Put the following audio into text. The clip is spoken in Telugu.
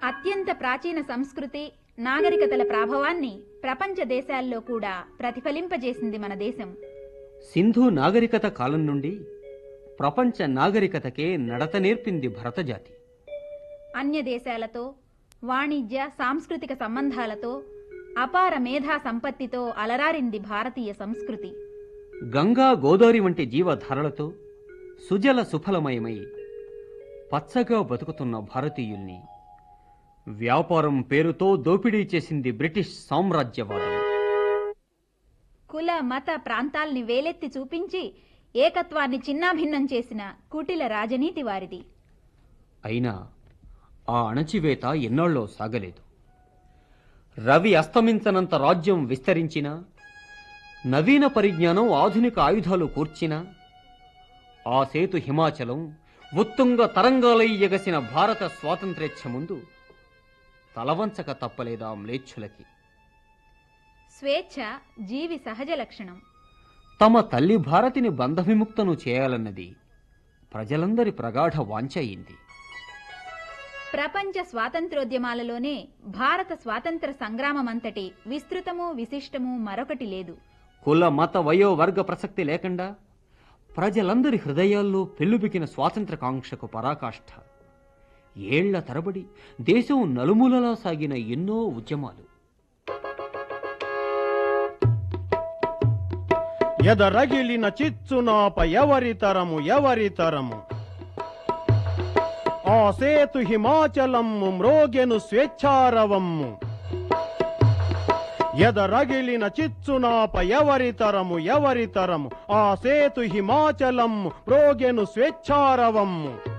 అత్యంత ప్రాచీన సంస్కృతి నాగరికతల ప్రభావాన్ని ప్రపంచ దేశాల్లో కూడా ప్రతిఫలింపజేసింది మన దేశం సింధు నాగరికత కాలం నుండి ప్రపంచ నాగరికతకే నడత నేర్పింది భరతజాతి అన్య దేశాలతో వాణిజ్య సాంస్కృతిక సంబంధాలతో అపార మేధా సంపత్తితో అలరారింది భారతీయ సంస్కృతి గంగా గోదావరి వంటి జీవధారలతో సుజల సుఫలమయమై పచ్చగా బతుకుతున్న భారతీయుల్ని వ్యాపారం పేరుతో దోపిడీ చేసింది బ్రిటిష్ సామ్రాజ్యవాదం కుల మత ప్రాంతాల్ని వేలెత్తి చూపించి ఏకత్వాన్ని చిన్నాభిన్నం చేసిన కుటిల రాజనీతి వారిది అయినా ఆ అణచివేత ఎన్నాళ్ళో సాగలేదు రవి అస్తమించనంత రాజ్యం విస్తరించినా నవీన పరిజ్ఞానం ఆధునిక ఆయుధాలు కూర్చినా ఆ సేతు హిమాచలం ఉత్తుంగ తరంగాలై ఎగసిన భారత స్వాతంత్ర్యచ్చ ముందు తలవంచక తప్పలేదా మ్లేచ్ఛులకి స్వేచ్ఛ జీవి సహజ లక్షణం తమ తల్లి భారతిని బంధవిముక్తను చేయాలన్నది ప్రజలందరి ప్రగాఢ వాంఛ అయింది ప్రపంచ స్వాతంత్రోద్యమాలలోనే భారత స్వాతంత్ర సంగ్రామమంతటి విస్తృతము విశిష్టము మరొకటి లేదు కుల మత వయో వర్గ ప్రసక్తి లేకుండా ప్రజలందరి హృదయాల్లో పెల్లుబికిన స్వాతంత్ర కాంక్షకు పరాకాష్ఠ ఏళ్ల తరబడి దేశం నలుమూలలా సాగిన ఎన్నో ఉద్యమాలు ఎదరగిలిన చిచ్చునాప ఎవరి తరము ఎవరి తరము ఆ సేతు హిమాచలమ్ము మ్రోగెను స్వేచ్ఛారవమ్ము ఎదరగిలిన చిచ్చునాప ఎవరి తరము ఎవరి తరము ఆ సేతు హిమాచలమ్ము మ్రోగెను స్వేచ్ఛారవమ్ము